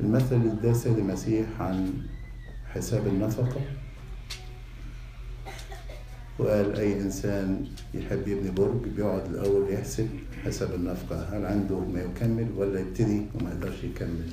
المثل اللي اداه السيد المسيح عن حساب النفقة وقال أي إنسان يحب يبني برج بيقعد الأول يحسب حساب النفقة هل عنده ما يكمل ولا يبتدي وما يقدرش يكمل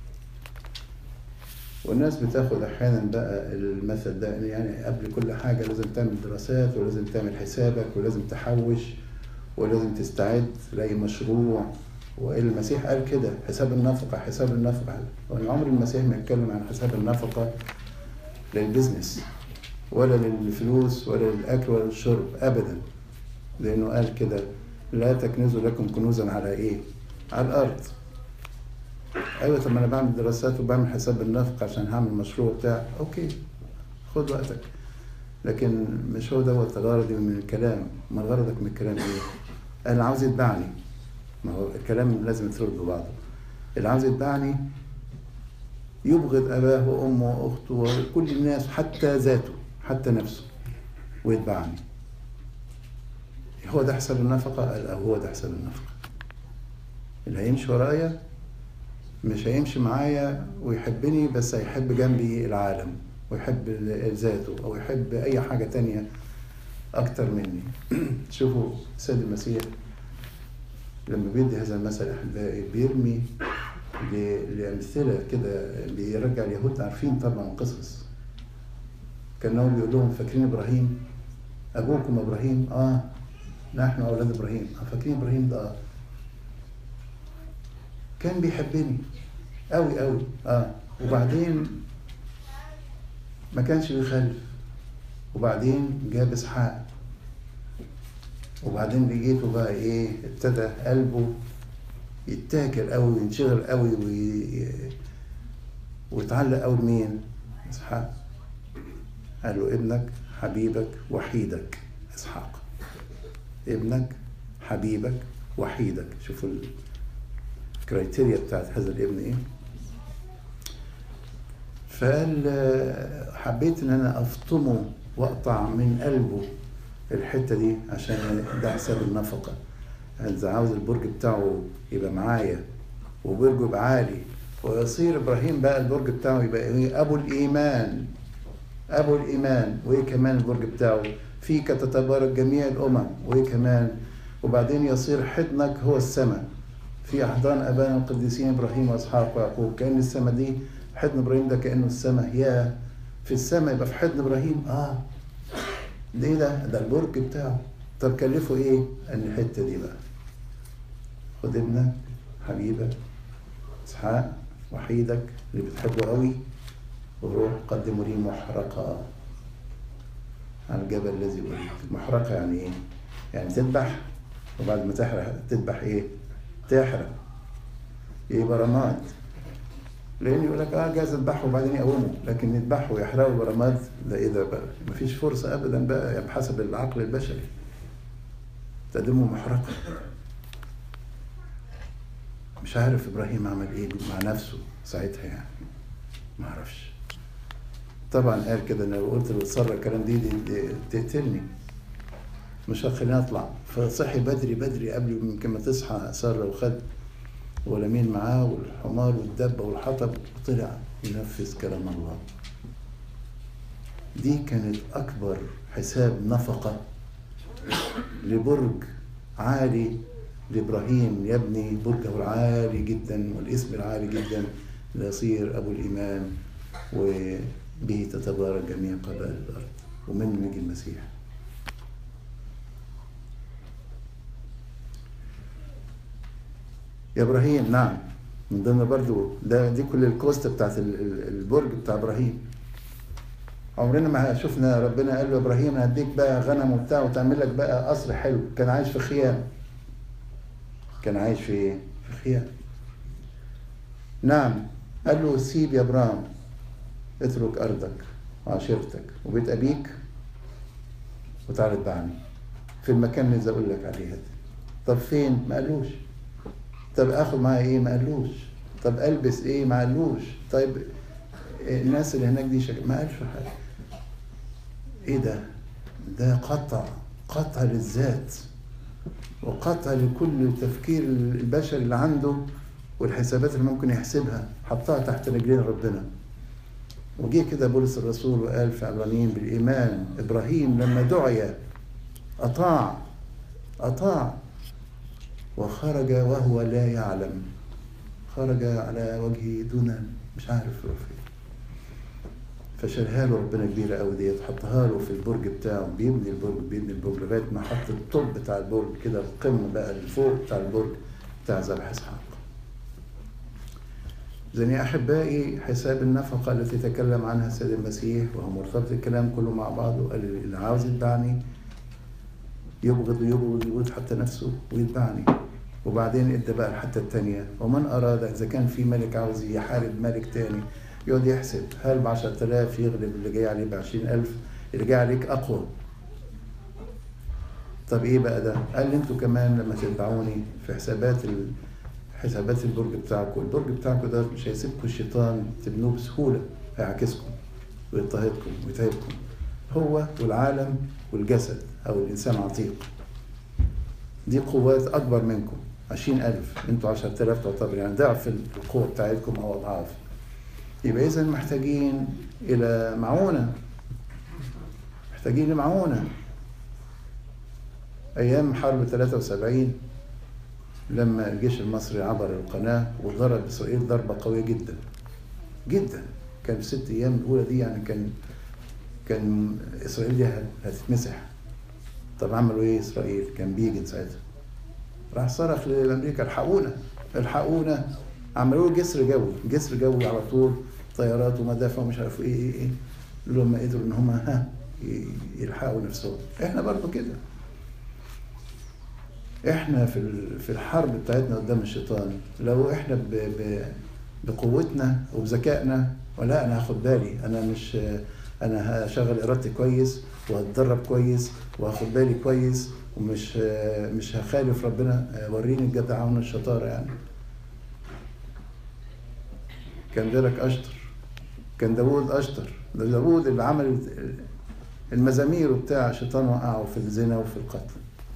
والناس بتاخد أحيانا بقى المثل ده يعني قبل كل حاجة لازم تعمل دراسات ولازم تعمل حسابك ولازم تحوش ولازم تستعد لأي مشروع والمسيح قال كده حساب النفقة حساب النفقة وأنا عمر المسيح ما يتكلم عن حساب النفقة للبزنس ولا للفلوس ولا للأكل ولا للشرب أبدا لأنه قال كده لا تكنزوا لكم كنوزا على إيه؟ على الأرض أيوة طب ما أنا بعمل دراسات وبعمل حساب النفقة عشان هعمل مشروع بتاع أوكي خد وقتك لكن مش هو دوت غرضي من الكلام ما غرضك من الكلام إيه؟ أنا عاوز يتبعني ما هو الكلام لازم يتربط ببعضه اللي عاوز يتبعني يبغض أباه وأمه وأخته وكل الناس حتى ذاته حتى نفسه ويتبعني هو ده حساب النفقة قال هو ده حساب النفقة اللي هيمشي ورايا مش هيمشي معايا ويحبني بس هيحب جنبي العالم ويحب ذاته أو يحب أي حاجة تانية أكتر مني شوفوا السيد المسيح لما بيدي هذا المثل أحبائي بيرمي لأمثلة كده بيرجع اليهود عارفين طبعا قصص كان بيقول لهم فاكرين إبراهيم أبوكم إبراهيم آه نحن أولاد إبراهيم آه فاكرين إبراهيم ده آه كان بيحبني أوي أوي آه وبعدين ما كانش بيخلف وبعدين جاب إسحاق وبعدين لقيته بقى ايه ابتدى قلبه يتاكل قوي وينشغل قوي وي... ويتعلق قوي بمين؟ اسحاق قال له ابنك حبيبك وحيدك اسحاق ابنك حبيبك وحيدك شوفوا الكرايتيريا بتاعت هذا الابن ايه فقال حبيت ان انا افطمه واقطع من قلبه الحته دي عشان ده حساب النفقه اذا عاوز البرج بتاعه يبقى معايا وبرجه يبقى عالي ويصير ابراهيم بقى البرج بتاعه يبقى ايه ابو الايمان ابو الايمان وايه كمان البرج بتاعه فيك تتبارك جميع الامم وايه كمان وبعدين يصير حضنك هو السماء في احضان ابانا القديسين ابراهيم واسحاق ويعقوب كان السماء دي حضن ابراهيم ده كانه السماء يا في السماء يبقى في حضن ابراهيم اه ده ايه ده؟ ده البرج بتاعه طب كلفه ايه؟ ان الحته دي بقى خد ابنك حبيبك اسحاق وحيدك اللي بتحبه قوي وروح قدموا لي محرقة على الجبل الذي أريد محرقة يعني ايه؟ يعني تذبح وبعد ما تحرق تذبح ايه؟ تحرق يبقى رماد لان يقول لك اه جايز اذبحه وبعدين يقومه لكن يذبحه ويحرقه برماد ده ايه ده بقى مفيش فرصه ابدا بقى يعني بحسب العقل البشري تقدمه محرقه مش عارف ابراهيم عمل ايه مع نفسه ساعتها يعني ما اعرفش طبعا قال كده انا لو قلت له تصرف الكلام دي, دي, دي تقتلني مش هتخليني اطلع فصحي بدري بدري قبل يمكن ما تصحى ساره وخد ولمين معاه والحمار والدبة والحطب وطلع ينفذ كلام الله دي كانت أكبر حساب نفقة لبرج عالي لإبراهيم يبني برجه العالي جدا والاسم العالي جدا ليصير أبو الإيمان وبه تتبارك جميع قبائل الأرض ومن يجي المسيح يا ابراهيم نعم من ضمن برضو ده دي كل الكوست بتاعت البرج بتاع ابراهيم عمرنا ما شفنا ربنا قال له ابراهيم هديك بقى غنم وبتاع وتعمل لك بقى قصر حلو كان عايش في خيام كان عايش في ايه؟ في خيام نعم قال له سيب يا ابراهيم اترك ارضك وعشيرتك وبيت ابيك وتعال اتبعني في المكان اللي اقول لك عليه هذا طب فين؟ ما قالوش طب اخد معايا ايه ما قالوش طب البس ايه ما قالوش طيب الناس اللي هناك دي شك... ما قالش حاجه ايه ده ده قطع قطع للذات وقطع لكل التفكير البشري اللي عنده والحسابات اللي ممكن يحسبها حطها تحت رجلين ربنا وجه كده بولس الرسول وقال في عبرانيين بالإيمان إبراهيم لما دعي أطاع أطاع وخرج وهو لا يعلم خرج على وجهه دون مش عارف يروح فين فشالها له ربنا كبيرة قوي ديت حطها له في البرج بتاعه بيبني البرج بيبني البرج لغاية ما حط الطب بتاع البرج كده القمة بقى اللي فوق بتاع البرج بتاع ذبح إسحاق إذن يا أحبائي حساب النفقة التي تكلم عنها السيد المسيح وهو مرتبط الكلام كله مع بعضه قال اللي عاوز يتبعني يبغض ويبغض ويبغض حتى نفسه ويتبعني وبعدين ادى بقى الحته الثانيه ومن اراد اذا كان في ملك عاوز يحارب ملك تاني يقعد يحسب هل ب 10000 يغلب اللي جاي عليه ب 20000 اللي جاي عليك اقوى طب ايه بقى ده؟ قال لي انتوا كمان لما تتبعوني في حسابات ال... حسابات البرج بتاعكم، البرج بتاعكم ده مش هيسيبكم الشيطان تبنوه بسهوله هيعاكسكم ويضطهدكم ويتعبكم هو والعالم والجسد او الانسان عتيق دي قوات اكبر منكم عشرين ألف انتوا عشرة آلاف تعتبر يعني ضعف القوة بتاعتكم أو أضعاف يبقى إذا محتاجين إلى معونة محتاجين لمعونة أيام حرب 73 لما الجيش المصري عبر القناة وضرب إسرائيل ضربة قوية جدا جدا كان في ست أيام الأولى دي يعني كان كان إسرائيل دي هتتمسح طب عملوا إيه إسرائيل؟ كان بيجن ساعتها راح صرخ لامريكا الحقونا الحقونا عملوا له جسر جوي جسر جوي على طول طيارات ومدافع ومش عارف ايه ايه ايه لما قدروا ان هم ها يلحقوا نفسهم احنا برضو كده احنا في في الحرب بتاعتنا قدام الشيطان لو احنا ب ب بقوتنا وبذكائنا ولا انا هاخد بالي انا مش انا هشغل ارادتي كويس وهتدرب كويس وهاخد بالي كويس ومش مش هخالف ربنا وريني الجدعة والشطارة يعني كان ذلك أشطر كان داوود أشطر ده داوود اللي عمل المزامير بتاع الشيطان وقعه في الزنا وفي القتل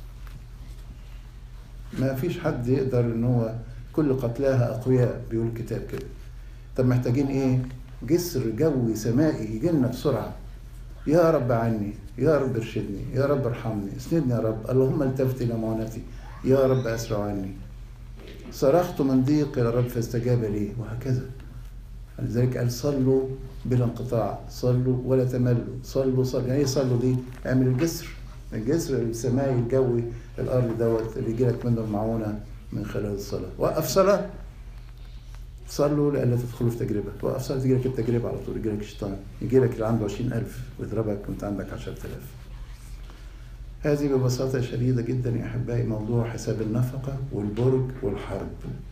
ما فيش حد يقدر ان هو كل قتلاها اقوياء بيقول الكتاب كده طب محتاجين ايه جسر جوي سمائي يجي لنا بسرعه يا رب عني يا رب ارشدني يا رب ارحمني اسندني يا رب اللهم التفت الى معونتي يا رب اسرع عني صرخت من ضيق الى رب فاستجاب لي وهكذا لذلك قال صلوا بلا انقطاع صلوا ولا تملوا صلوا صلوا يعني ايه صلوا دي اعمل الجسر الجسر السماوي الجوي الارض دوت اللي يجي لك منه المعونه من خلال الصلاه وقف صلاه صلوا لئلا تدخلوا في تجربة وقف صلاة تجي لك التجربة على طول يجي لك الشيطان يجي لك اللي عنده 20000 ويضربك وانت عندك 10000 هذه ببساطة شديدة جدا يا أحبائي موضوع حساب النفقة والبرج والحرب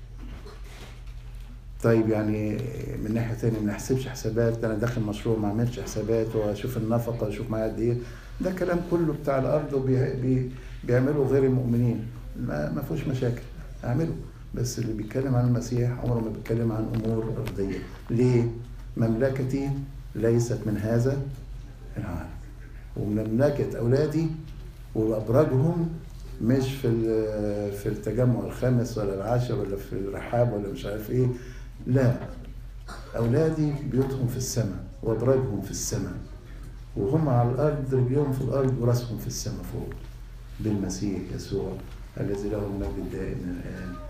طيب يعني من ناحية تانية ما نحسبش حسابات أنا داخل مشروع ما أعملش حسابات وأشوف النفقة وأشوف معايا قد إيه ده كلام كله بتاع الأرض وبيعملوا غير المؤمنين ما, ما فيهوش مشاكل اعمله بس اللي بيتكلم عن المسيح عمره ما بيتكلم عن امور ارضيه ليه مملكتي ليست من هذا العالم ومملكه اولادي وابراجهم مش في في التجمع الخامس ولا العاشر ولا في الرحاب ولا مش عارف ايه لا اولادي بيوتهم في السماء وابراجهم في السماء وهم على الارض رجليهم في الارض وراسهم في السماء فوق بالمسيح يسوع الذي له المجد الدائم من الان